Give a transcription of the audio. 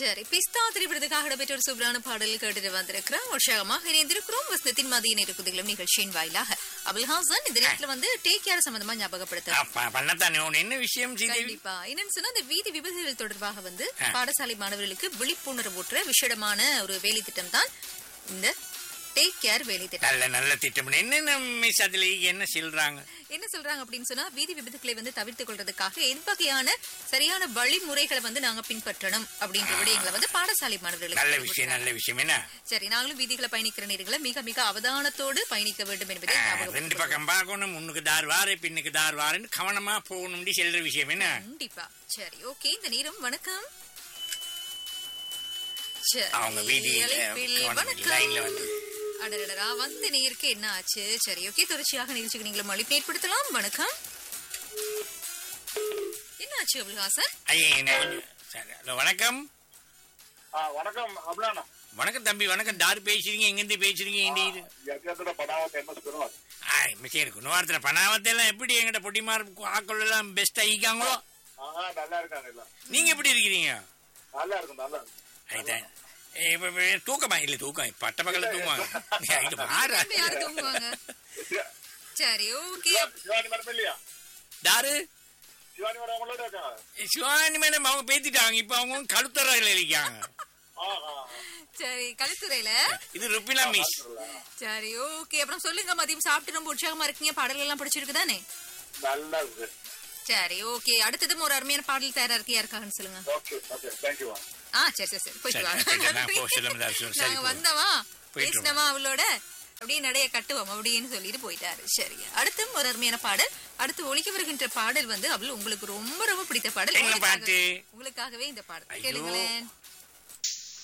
சரி பிஸ்தா திரைப்படத்துக்காக இடம்பெற்ற ஒரு சூப்பரான பாடல் கேட்டுட்டு வந்திருக்கிறோம் உற்சாகமாக இணைந்திருக்கிறோம் வசனத்தின் மதிய நெருக்குதிகளும் நிகழ்ச்சியின் வாயிலாக அபுல் ஹாசன் இந்த நேரத்துல வந்து டேக் கேர் சம்பந்தமா ஞாபகப்படுத்த அப்ப பண்ணத்தானே உன் என்ன விஷயம் ஸ்ரீதேவி கண்டிப்பா என்னன்னு சொன்னா இந்த வீதி விபத்துகள் தொடர்பாக வந்து பாடசாலை மாணவர்களுக்கு விழிப்புணர்வூட்டுற விஷயமான ஒரு வேலை திட்டம் தான் இந்த டேக் கேர் வேலை திட்டம் நல்ல நல்ல திட்டம் என்னென்ன மிஸ் அதுல என்ன சொல்றாங்க என்ன சொல்றாங்க அப்படின்னு சொன்னா வீதி விபத்துக்களை வந்து தவிர்த்துக் கொள்றதுக்காக எவ்வகையான சரியான வழிமுறைகளை வந்து நாங்க பின்பற்றணும் அப்படின்ற விடயங்களை வந்து பாடசாலை மாணவர்களுக்கு நல்ல அறிவுறுத்துறாங்க. விஷயம் நல்ல விஷயம் என்ன சரி நாங்களும் வீதிகளை பயணிக்கிற நேர்களை மிக மிக அவதானத்தோடு பயணிக்க வேண்டும் என்பதை ஆ, ஞாபகப்படுத்திக் ரெண்டு கொள்கிறோம். பக்கம் பார்க்கணும் முன்னுக்கு தார் வாரு பின்னுக்கு தார் வாருன்னு கவனமா போகணும்னு சொல்ற விஷயம் என்ன கண்டிப்பா சரி ஓகே இந்த நேரம் வணக்கம் சரி, அவங்க வீதியில அழைப்பில் கவனம் லைன்ல வணக்கம் வந்து அடடடா வந்த நேருக்கு என்ன ஆச்சு சரி ஓகே தொடர்ச்சியாக நிகழ்ச்சிக்கு நீங்களும் அழைப்பு ஏற்படுத்தலாம் வணக்கம் என்ன ஆச்சு அபுல்ஹாசன் ஐயா என்ன கொஞ்சம் சரி ஹலோ வணக்கம் ஆ வணக்கம் அப்லானா வணக்கம் தம்பி வணக்கம் தார் பேசுறீங்க எங்கிருந்து பேசுறீங்க இந்த இது எக்கத்துல படாவத்தை என்ன சொல்லுவோம் ஆய் மிச்சம் இருக்கு நோரத்தில் பணாவத்தெல்லாம் எப்படி எங்கிட்ட பொட்டிமார் ஆக்கள் எல்லாம் பெஸ்ட் ஆகிக்காங்களோ ஆஹா நல்லா இருக்காங்க எல்லாம் நீங்க எப்படி இருக்கிறீங்க நல்லா இருக்கும் நல்லா இருக்கும் அதுதான் ஏ, இப்ப இப்ப தூக்கமா இல்ல தூக்கம் பட்ட பகல தூங்குவாங்க இது மாறா இப்ப யாரு தூங்குவாங்க சரி ஓகே சிவானி மேடம் இல்லையா தாரு சிவானி மேடம் அவங்களோட இருக்காங்க சிவானி மேடம் அவங்க பேத்திட்டாங்க இப்ப அவங்க கழுத்தறையில இருக்காங்க ஆஹா சரி கலித்துறையில இது ருப்பினா மிஸ் சரி ஓகே அப்புறம் சொல்லுங்க மதியம் சாப்பிட்டு ரொம்ப உற்சாகமா இருக்கீங்க பாடல்கள் எல்லாம் பிடிச்சிருக்கு தானே நல்லா இருக்கு சரி ஓகே அடுத்ததும் ஒரு அருமையான பாடல் தயாரா இருக்கு யாருக்காகன்னு சொல்லுங்க ஓகே ஓகே தேங்க்யூ ஆ சரி சரி சரி போயிட்டு சரி, சரி, நான் போ, சொல்ல முடியாது, வாங்க சரி, நாங்க போ. வந்தவா போயிட்டு பேசினவா அவளோட அப்படியே நடைய கட்டுவோம் அப்படின்னு சொல்லிட்டு போயிட்டாரு சரி அடுத்தும் ஒரு அருமையான பாடல் அடுத்து ஒழிக்க வருகின்ற பாடல் வந்து அவள் உங்களுக்கு ரொம்ப ரொம்ப பிடித்த பாடல் என்ன பாட்டு? உங்களுக்காகவே இந்த பாடல் ஐயோ. கேளுங்களேன்